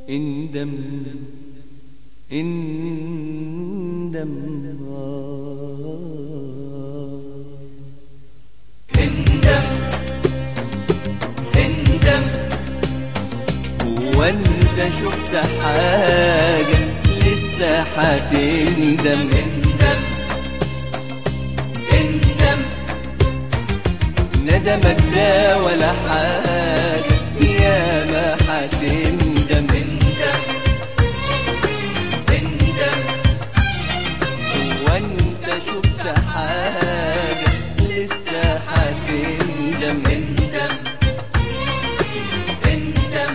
اندم اندم آه اندم اندم هو انت شفت حاجة لسه هتندم اندم اندم ندمك ده ولا حاجة يا ما هتندم اندم اندم هو انت شفت حاجة لسه هتندم اندم اندم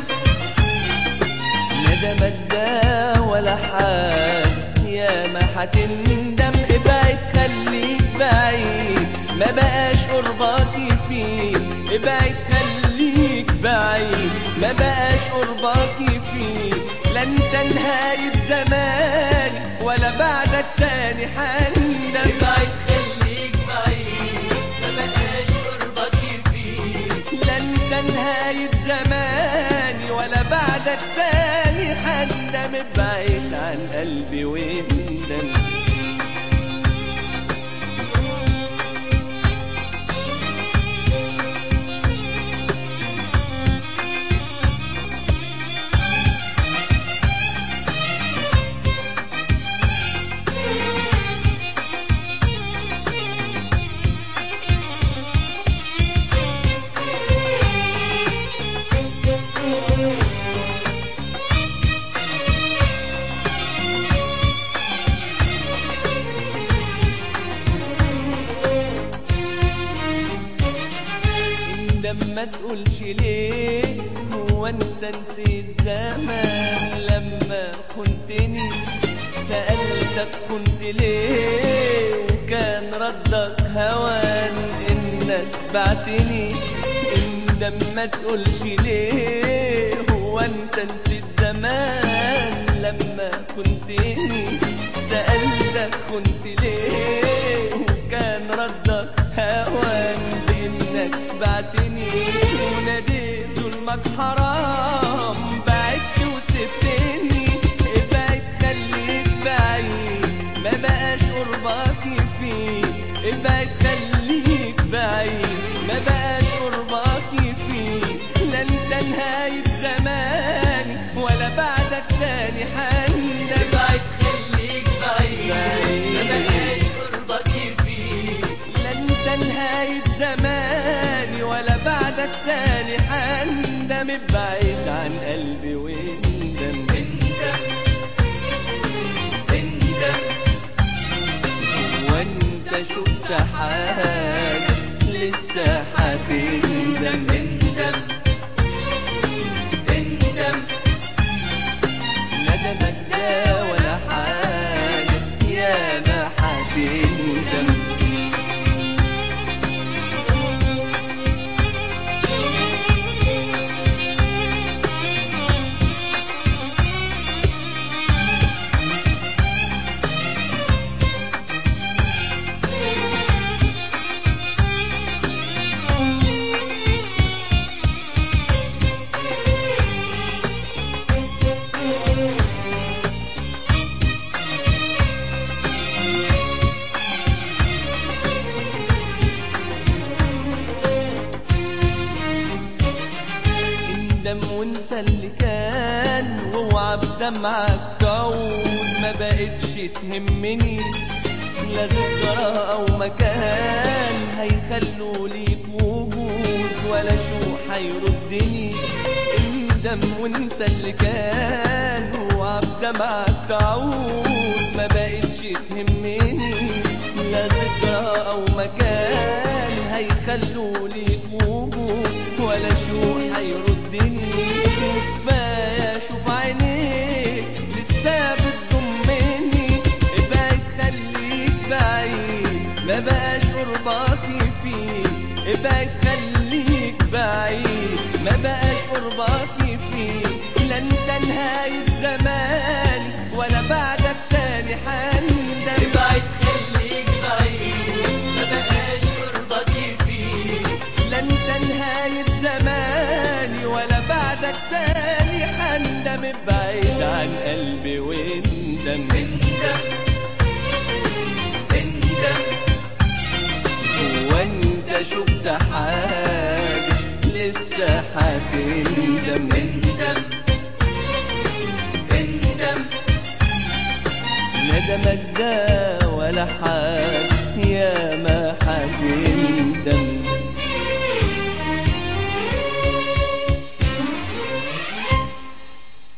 ندمك ده ولا حاجة يا ما هتندم ابعد خليك بعيد ما بقاش قربك يفيد ابعد خليك بعيد ما بقاش قربك يفيد لا انت نهاية زماني ولا بعدك تاني حندم ابعد خليك بعيد ما بقاش قربك يفيد لا انت نهاية زماني ولا بعدك تاني حندم ابعد عن قلبي واندم اندم ما تقولش ليه هو انت نسيت زمان لما كنتني سألتك كنت ليه وكان ردك هوان انك بعتني اندم ما تقولش ليه هو انت نسيت زمان لما كنتني سألتك كنت ليه وكان ردك هوان بإنك بعتني وناديت ظلمك حرام بعدت وسبتني ابعد خليك بعيد ما بقاش قربك يفيد ابعد خليك بعيد ما بقاش قربك يفيد لا انت نهاية زماني ولا بعدك تاني حندم ابعد خليك بعيد ما بقاش قربك يفيد لا انت نهاية زماني ولا بعدك تاني حندم ابعد عن قلبي واندم اندم اندم وانت شفت حاجة لسه هتندم اندم اندم ندمك ده ولا حاجة يا ما هتندم اندم وانسى اللي كان واوعى بدمعك تعود ما بقتش تهمني لا ذكرى او مكان هيخلوا ليك وجود ولا شو هيردني اندم وانسى اللي كان واوعى بدمعك تعود ما بقتش تهمني لا ذكرى او مكان هيخلوا ليك وجود ولا شو هيردني كفايه اشوف عينيك لسه بتضمني ابعد خليك بعيد ما بقاش قربك يفيد ابعد خليك بعيد ما بقاش قربك يفيد لا انت نهايه زماني ولا بعدك تاني حندم ابعد خليك بعيد ما بقاش قربك يفيد لا انت نهاية زماني ولا بعدك تاني حندم كلام بعيد عن قلبي واندم اندم اندم وانت شفت حاجة لسه هتندم اندم اندم ندمك ده